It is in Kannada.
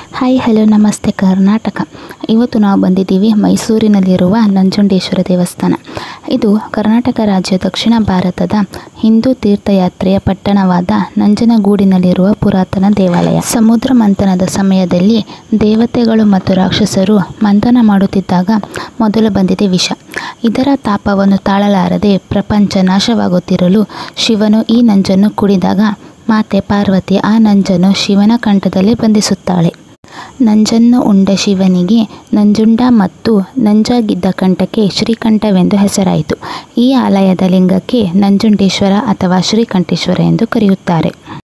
ಹಾಯ್ ಹಲೋ ನಮಸ್ತೆ ಕರ್ನಾಟಕ ಇವತ್ತು ನಾವು ಬಂದಿದ್ದೀವಿ ಮೈಸೂರಿನಲ್ಲಿರುವ ನಂಜುಂಡೇಶ್ವರ ದೇವಸ್ಥಾನ ಇದು ಕರ್ನಾಟಕ ರಾಜ್ಯ ದಕ್ಷಿಣ ಭಾರತದ ಹಿಂದೂ ತೀರ್ಥಯಾತ್ರೆಯ ಪಟ್ಟಣವಾದ ನಂಜನಗೂಡಿನಲ್ಲಿರುವ ಪುರಾತನ ದೇವಾಲಯ ಸಮುದ್ರ ಮಂಥನದ ಸಮಯದಲ್ಲಿ ದೇವತೆಗಳು ಮತ್ತು ರಾಕ್ಷಸರು ಮಂಥನ ಮಾಡುತ್ತಿದ್ದಾಗ ಮೊದಲು ಬಂದಿದೆ ವಿಷ ಇದರ ತಾಪವನ್ನು ತಾಳಲಾರದೆ ಪ್ರಪಂಚ ನಾಶವಾಗುತ್ತಿರಲು ಶಿವನು ಈ ನಂಜನ್ನು ಕುಡಿದಾಗ ಮಾತೆ ಪಾರ್ವತಿ ಆ ನಂಜನ್ನು ಶಿವನ ಕಂಠದಲ್ಲಿ ಬಂಧಿಸುತ್ತಾಳೆ ನಂಜನ್ನು ಉಂಡ ಶಿವನಿಗೆ ನಂಜುಂಡ ಮತ್ತು ನಂಜಾಗಿದ್ದ ಕಂಠಕ್ಕೆ ಶ್ರೀಕಂಠವೆಂದು ಹೆಸರಾಯಿತು ಈ ಆಲಯದ ಲಿಂಗಕ್ಕೆ ನಂಜುಂಡೇಶ್ವರ ಅಥವಾ ಶ್ರೀಕಂಠೇಶ್ವರ ಎಂದು ಕರೆಯುತ್ತಾರೆ